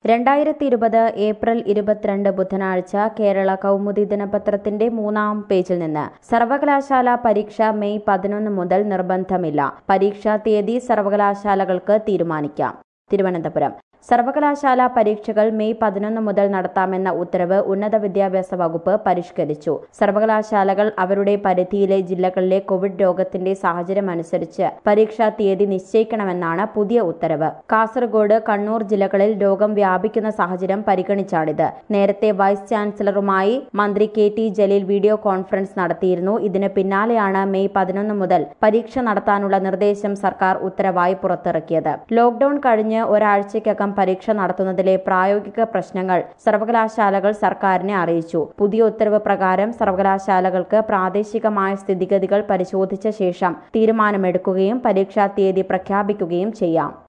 രണ്ടായിരത്തി ഇരുപത് ഏപ്രിൽ ഇരുപത്തിരണ്ട് ബുധനാഴ്ച കേരള കൗമുദി ദിനപത്രത്തിന്റെ മൂന്നാം പേജിൽ നിന്ന് സർവകലാശാല പരീക്ഷ മെയ് പതിനൊന്ന് മുതൽ നിർബന്ധമില്ല പരീക്ഷാ തീയതി സർവകലാശാലകൾക്ക് തീരുമാനിക്കാം തിരുവനന്തപുരം സർവകലാശാല പരീക്ഷകൾ മെയ് പതിനൊന്ന് മുതൽ നടത്താമെന്ന ഉത്തരവ് ഉന്നത വിദ്യാഭ്യാസ വകുപ്പ് പരിഷ്കരിച്ചു സർവകലാശാലകൾ അവരുടെ പരിധിയിലെ ജില്ലകളിലെ കോവിഡ് രോഗത്തിന്റെ സാഹചര്യമനുസരിച്ച് പരീക്ഷാ തീയതി നിശ്ചയിക്കണമെന്നാണ് പുതിയ ഉത്തരവ് കാസർഗോഡ് കണ്ണൂർ ജില്ലകളിൽ രോഗം വ്യാപിക്കുന്ന സാഹചര്യം പരിഗണിച്ചാണിത് നേരത്തെ വൈസ് ചാൻസലറുമായി മന്ത്രി K T Jaleel video conference നടത്തിയിരുന്നു ഇതിന് പിന്നാലെയാണ് മെയ് പതിനൊന്ന് മുതൽ പരീക്ഷ നടത്താനുള്ള നിർദ്ദേശം സർക്കാർ ഉത്തരവായി പുറത്തിറക്കിയത് ലോക്ഡൌൺ കഴിഞ്ഞ് ഒരാഴ്ചയ്ക്കകം പരീക്ഷ നടത്തുന്നതിലെ പ്രായോഗിക പ്രശ്നങ്ങൾ സർവകലാശാലകൾ സർക്കാരിനെ അറിയിച്ചു പുതിയ ഉത്തരവ് പ്രകാരം സർവകലാശാലകൾക്ക് പ്രാദേശികമായ സ്ഥിതിഗതികൾ പരിശോധിച്ച ശേഷം തീരുമാനമെടുക്കുകയും പരീക്ഷാ തീയതി പ്രഖ്യാപിക്കുകയും ചെയ്യാം